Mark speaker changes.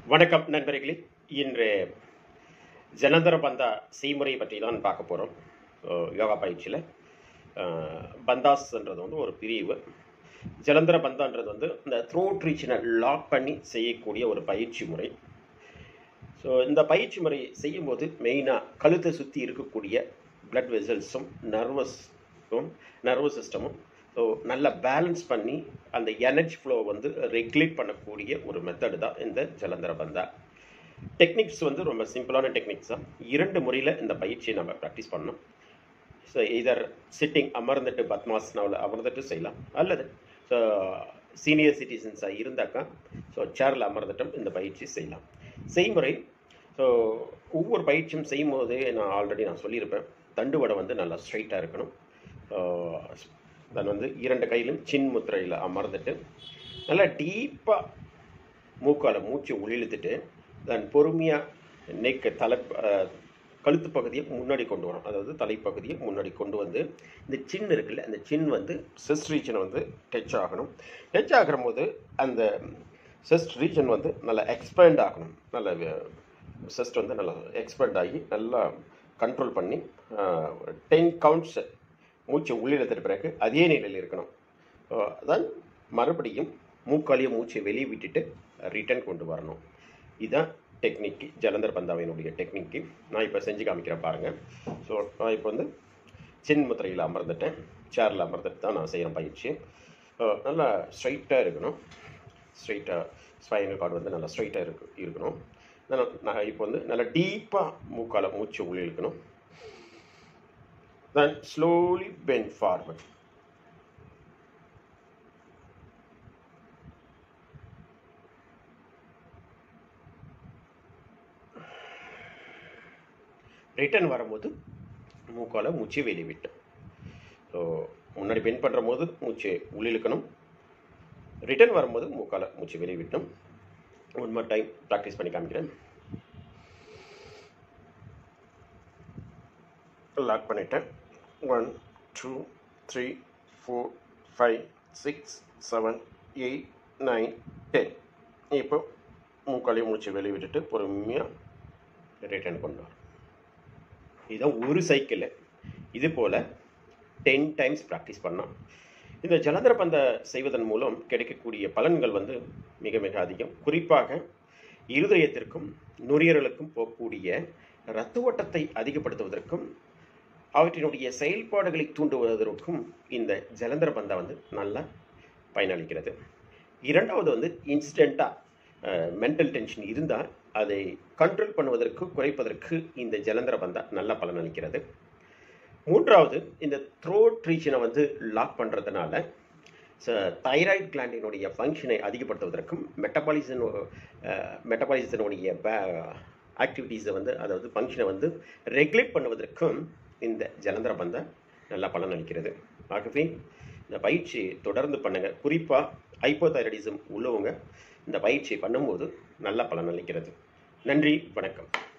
Speaker 1: வணக்கம் நண்பர்களே இன்று ஜனந்தர பந்தா செய்முறை பற்றி தான் பார்க்க போகிறோம் யோகா பயிற்சியில் பந்தாஸ்ன்றது வந்து ஒரு பிரிவு ஜலந்தர பந்தான்றது வந்து இந்த த்ரோட் ரீச்சனை லாக் பண்ணி செய்யக்கூடிய ஒரு பயிற்சி முறை ஸோ இந்த பயிற்சி முறை செய்யும்போது மெயினாக கழுத்தை சுற்றி இருக்கக்கூடிய பிளட் வெசல்ஸும் நர்வஸும் நர்வஸ் சிஸ்டமும் ஸோ நல்லா பேலன்ஸ் பண்ணி அந்த எனர்ஜி ஃப்ளோ வந்து ரெகுலேட் பண்ணக்கூடிய ஒரு மெத்தடு தான் இந்த ஜலந்தர பந்தா டெக்னிக்ஸ் வந்து ரொம்ப சிம்பிளான டெக்னிக்ஸ் தான் இரண்டு முறையில் இந்த பயிற்சியை நம்ம ப்ராக்டிஸ் பண்ணணும் ஸோ இதர் சிட்டிங் அமர்ந்துட்டு பத்மாசனாவில் அமர்ந்துட்டு செய்யலாம் அல்லது ஸோ சீனியர் சிட்டிசன்ஸாக இருந்தாக்கா ஸோ சேரில் அமர்ந்துட்டும் இந்த பயிற்சி செய்யலாம் செய்முறை ஸோ ஒவ்வொரு பயிற்சியும் செய்யும் போது நான் ஆல்ரெடி நான் சொல்லியிருப்பேன் தண்டுவடை வந்து நல்லா ஸ்ட்ரைட்டாக இருக்கணும் தென் வந்து இரண்டு கையிலும் சின் முத்திரையில் அமர்ந்துட்டு நல்லா டீப்பாக மூக்கால் மூச்சு உள்ளிழுத்துட்டு தென் பொறுமையாக நெக் தலை கழுத்து பகுதியை முன்னாடி கொண்டு வரும் அதாவது தலைப்பகுதியை முன்னாடி கொண்டு வந்து இந்த சின் இருக்குல்ல அந்த சின் வந்து செஸ்ட் ரீஜனை வந்து டச் ஆகணும் டச் ஆகிற போது அந்த செஸ்ட் ரீஜன் வந்து நல்லா எக்ஸ்பேண்ட் ஆகணும் நல்ல செஸ்ட் வந்து நல்லா எக்ஸ்பேண்ட் ஆகி நல்லா கண்ட்ரோல் பண்ணி டென் கவுண்ட்ஸ் மூச்சை உள்ளிழுத்துட்ட பிறகு அதே நிலையில் இருக்கணும் அதான் மறுபடியும் மூக்காலிய மூச்சை வெளியே விட்டுட்டு ரிட்டர்ன் கொண்டு வரணும் இதுதான் டெக்னிக்கு ஜலந்தர் பந்தாவினுடைய டெக்னிக்கு நான் இப்போ செஞ்சு காமிக்கிறேன் பாருங்கள் ஸோ நான் இப்போ வந்து சின் முத்திரையில் அமர்ந்துட்டேன் சேரில் அமர்ந்துட்டு தான் நான் செய்கிறேன் பயிற்சி நல்லா ஸ்ட்ரைட்டாக இருக்கணும் ஸ்ட்ரைட்டாக ஸ்பைனல் கார்டு வந்து நல்லா ஸ்ட்ரைட்டாக இருக்கு இருக்கணும் நான் இப்போ வந்து நல்லா டீப்பாக மூக்கால் மூச்சு உள்ளே இழுக்கணும் then slowly bend forward. Return வரும்போது மூக்கால் மூச்சு வெளியே விட்டோம் ஸோ முன்னாடி பென் பண்ணுற போது மூச்சு உள்ளிழுக்கணும் ரிட்டர்ன் வரும்போது மூக்கால் மூச்சு வெளியே விட்டோம் ஒன் மோர் டைம் ப்ராக்டிஸ் பண்ணி காமிக்கிறேன் லாக் பண்ணிட்டேன் one two three four five six seven eight nine ten இப்போ மூக்காலையும் மூச்சு வெளியே விட்டுட்டு பொறுமையாக ரிட்டர்ன் கொண்டார் இதுதான் ஒரு சைக்கிள் இது போல் டென் டைம்ஸ் ப்ராக்டிஸ் பண்ணால் இந்த ஜலந்தர பந்த செய்வதன் மூலம் கிடைக்கக்கூடிய பலன்கள் வந்து மிக மிக அதிகம் குறிப்பாக இருதயத்திற்கும் நுரையீரலுக்கும் போகக்கூடிய இரத்த ஓட்டத்தை அதிகப்படுத்துவதற்கும் அவற்றினுடைய செயல்பாடுகளை தூண்டுவதற்கும் இந்த ஜலந்தர பந்தா வந்து நல்லா பயனளிக்கிறது இரண்டாவது வந்து இன்ஸ்டண்ட்டாக மென்டல் டென்ஷன் இருந்தால் அதை கண்ட்ரோல் பண்ணுவதற்கு குறைப்பதற்கு இந்த ஜலந்தர பந்தா நல்ல பலனளிக்கிறது மூன்றாவது இந்த த்ரோட் ரீஜனை வந்து லாக் பண்ணுறதுனால தைராய்டு கிளாண்டினுடைய ஃபங்க்ஷனை அதிகப்படுத்துவதற்கும் மெட்டபாலிசன் மெட்டபாலிசனுடைய ஆக்டிவிட்டீஸை வந்து அதாவது ஃபங்க்ஷனை வந்து ரெகுலேட் பண்ணுவதற்கும் இந்த ஜலந்தர பந்த நல்லா பலன் அளிக்கிறது ஆகவே இந்த பயிற்சி தொடர்ந்து பண்ணுங்கள் குறிப்பாக ஹைப்போதைரடிசம் உள்ளவங்க இந்த பயிற்சி பண்ணும்போது நல்ல பலன் அளிக்கிறது நன்றி வணக்கம்